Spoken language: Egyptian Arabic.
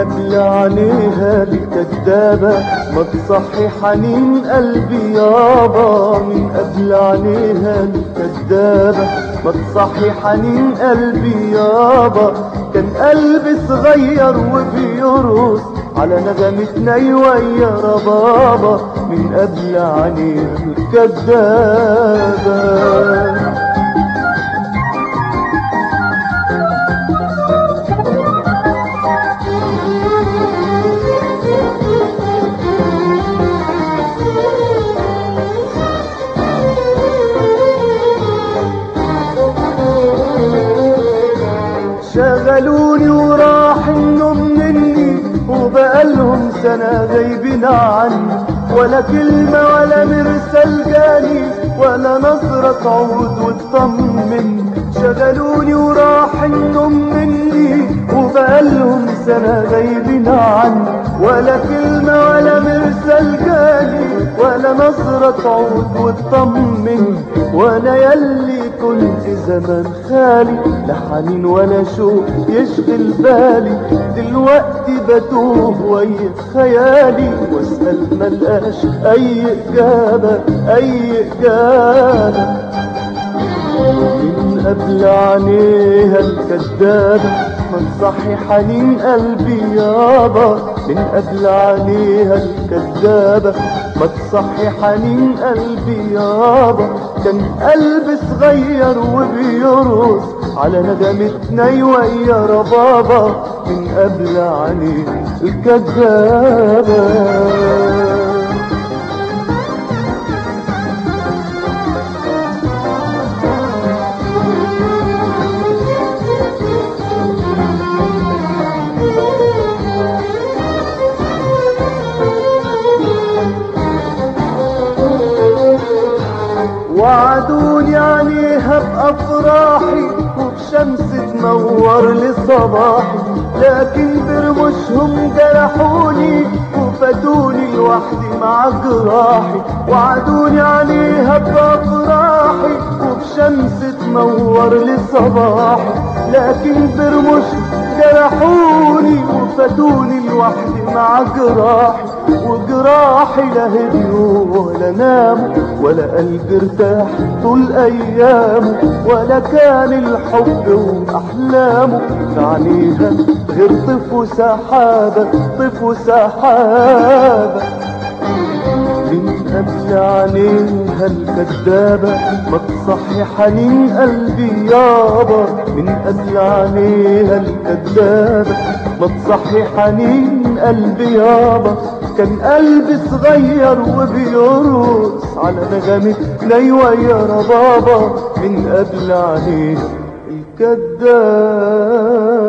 قبل عينيها الكدابة ما تصحي حنين قلبي يابا من قبل عينيها الكدابة ما تصحي حنين قلبي يابا كان قلبي صغير وبيرقص على نغمة نيوة يا ربابا من قبل عينيها الكدابة شغلوني وراح النوم مني وبقالهم سنة غايبين عني ولا كلمة ولا مرسل جاني ولا نظرة تعود وتطمني شغلوني وراح النوم مني وبقالهم سنة غايبين عني ولا كلمة ولا مرسل جاني ولا نظرة تعود وتطمني وانا يلي كنت زمان خالي لا حنين ولا شوق يشغل بالي دلوقتي بتوه ويا خيالي واسأل ملقاش اي اجابة اي اجابة من قبل عينيها الكدابة ما تصحي حنين قلبي يابا من قبل عينيها الكدابة ما تصحي حنين قلبي يابا كان قلبي صغير وبيرقص على ندمة نيوة يا ربابا من قبل عينيها الكدابة وعدوني عليها بأفراحي وبشمس تنور لصباحي لكن برمشهم جرحوني وفاتوني لوحدي مع جراحي وعدوني عليها بأفراحي وبشمس تنور لصباحي لكن برمش جرحوني وفاتوني لوحدي مع جراحي وجراحي لا هديوا ولا ناموا ولا قلبي ارتاح طول ايامه ولا كان الحب واحلامه عليها غير طف وسحابه طف وسحابه من قبل عينيها الكدابة ما تصحي حنين قلبي يابا من قبل عينيها الكدابة ما تصحي حنين قلبي يابا كان قلبي صغير وبيرقص على نغمة نيوة يا ربابا من قبل عينيها الكدابة